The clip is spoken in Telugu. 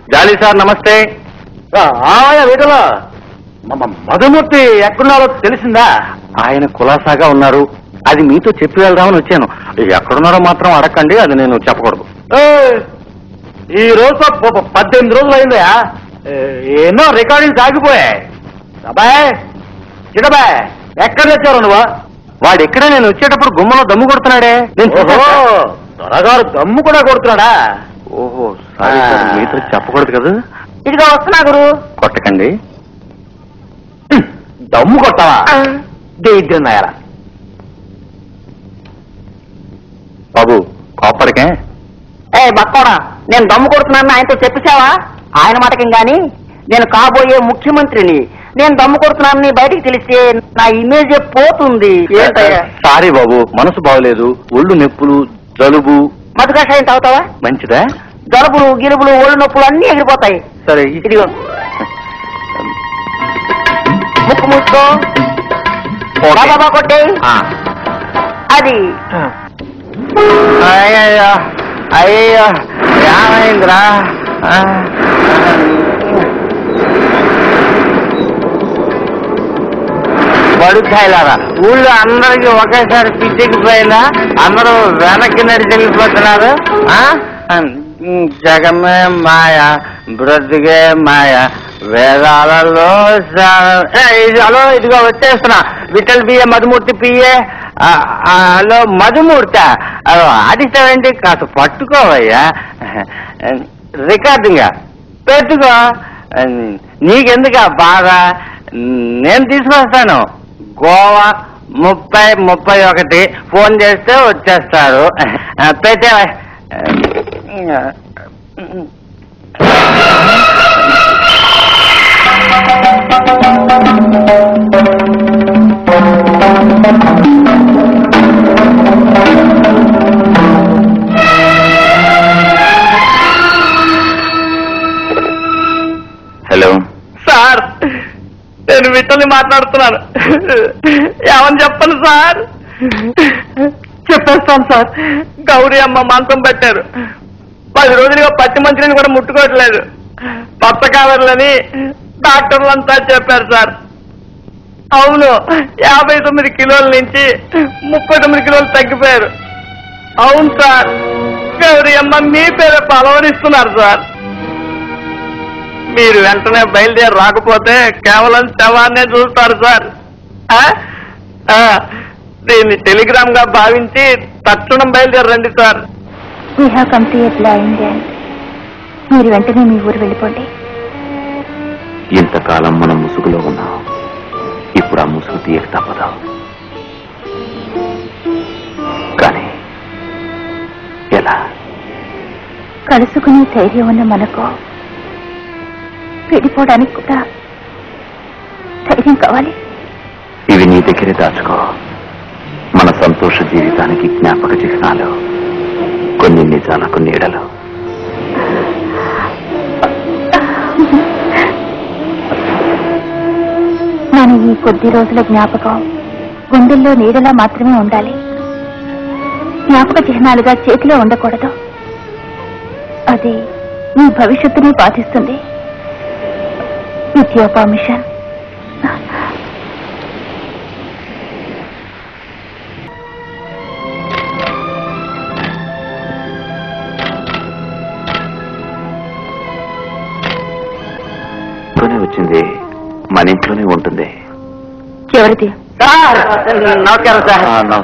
జాలి సార్ నమస్తే ఆయ వీటిలో మధుమూర్తి ఎక్కడున్నారో తెలిసిందా ఆయన కులాసాగా ఉన్నారు అది మీతో చెప్పి వెళ్దామని వచ్చాను ఎక్కడున్నారో మాత్రం అడగండి అది నేను చెప్పకూడదు ఏయ్, ఈ రోజు ప- ప- పద్దెనిమిది రోజులు అయిందా ఏ, ఎన్నో రికార్డింగ్స్ ఆగిపోయాయి అబ్బాయ్ చిన్నబాయ్ ఎక్కడ తెచ్చారు నువ్వు వాడు ఎక్కడ నేను వచ్చేటప్పుడు గుమ్మలో దమ్ము కొడుతున్నాడే నేను ఓహో చూశాను. త్వరగారు దమ్ము కూడా కొడుతున్నాడా ఓహో సారీ సార్ ఆ. మీతో చెప్పకూడదు కదా ఇదిగో వస్తున్నా గురు కొట్టకండి దమ్ము కొట్టావా దేద్దున్నాయరా బాబు కోపడికే ఏ బక్కోడా నేను దమ్ము కొడుతున్నాను ఆయనతో చెప్పేశావా ఆయన మాటకేం గాని నేను కాబోయే ముఖ్యమంత్రిని నేను దమ్ము కొడుతున్నానని బయటికి తెలిస్తే నా ఇమేజ్ పోతుంది ఏంటయ్యా సారీ బాబు మనసు బాగలేదు ఒళ్ళు నొప్పులు జలుబు మధు కషాయం తాగుతావా మంచిదా జలుబులు గిలుబులు ఒళ్ళు నొప్పులు అన్ని ఎగిరిపోతాయి సరే ఇదిగో ముక్కు మూసుకో ఓకే. బాబా కొట్టే ఆ. అది అయ్యయ్యో అయ్యో ఏమైందిరా ఆ. బడుకాయలారా ఊళ్ళో అందరికి ఒకేసారి పిచ్చెక్కిపోయిందా అందరూ వెనక్కి నడిచి వెళ్ళిపోతున్నారు ఆ? జగమే మాయ బ్రతికే మాయ వేదాలలో సా- ఏ, ఇది హలో ఇదిగో వచ్చేస్తున్నా విఠల్ పిఏ మధుమూర్తి పిఏ ఆ, ఆ, హలో మధుమూర్తి ఆడిస్తావేంటి కాస్త పట్టుకోవయ్యా రికార్డింగ్ పెట్టుకో నీకెందుకు బాధ నేను తీసుకొస్తాను గోవా ముప్పై ముప్పై ఒకటి ఫోన్ చేస్తే వచ్చేస్తారు పెట్టే హలో సార్ నేను విట్టల్ని మాట్లాడుతున్నాను ఏమని చెప్పను సార్ చెప్పేస్తాను సార్ గౌరీ అమ్మ మంచం పెట్టారు పది రోజులుగా పచ్చి మంచిని కూడా ముట్టుకోవట్లేదు పచ్చ కావర్లని డాక్టర్లంతా చెప్పారు సార్ అవును యాభై తొమ్మిది కిలోల నుంచి ముప్పై తొమ్మిది కిలోలు తగ్గిపోయారు అవును సార్ గౌరీ అమ్మ మీ పేరు పలవరిస్తున్నారు సార్ మీరు వెంటనే బయలుదేరి రాకపోతే కేవలం శవాన్నే చూస్తారు సార్ ఆ? ఆ, దీన్ని టెలిగ్రామ్ గా భావించి తక్షణం బయలుదేరి రండి sir we have come to a blind end మీరు వెంటనే మీ ఊరు వెళ్ళిపోండి ఇంతకాలం మనం ముసుగులో ఉన్నాం ఇప్పుడు ఆ ముసుగు తీయక తప్పదు కానీ ఎలా కలుసుకునే ధైర్యం ఉన్న మనకు విడిపోవడానికి కూడా ధైర్యం కావాలి ఇవి నీ దగ్గరే దాచుకో మన సంతోష జీవితానికి జ్ఞాపక చిహ్నాలు కొన్ని నిజాలకు నీడలు మన ఈ కొద్ది రోజుల జ్ఞాపకం గుండెల్లో నీడలా మాత్రమే ఉండాలి జ్ఞాపక చిహ్నాలుగా చేతిలో ఉండకూడదు అది మీ భవిష్యత్తుని బాధిస్తుంది విత్ యువర్ పర్మిషన్ ఇంట్లోనే వచ్చింది మన ఇంట్లోనే ఉంటుంది చివరిది సార్ నమస్కారం సార్ ఆ, నమస్కారం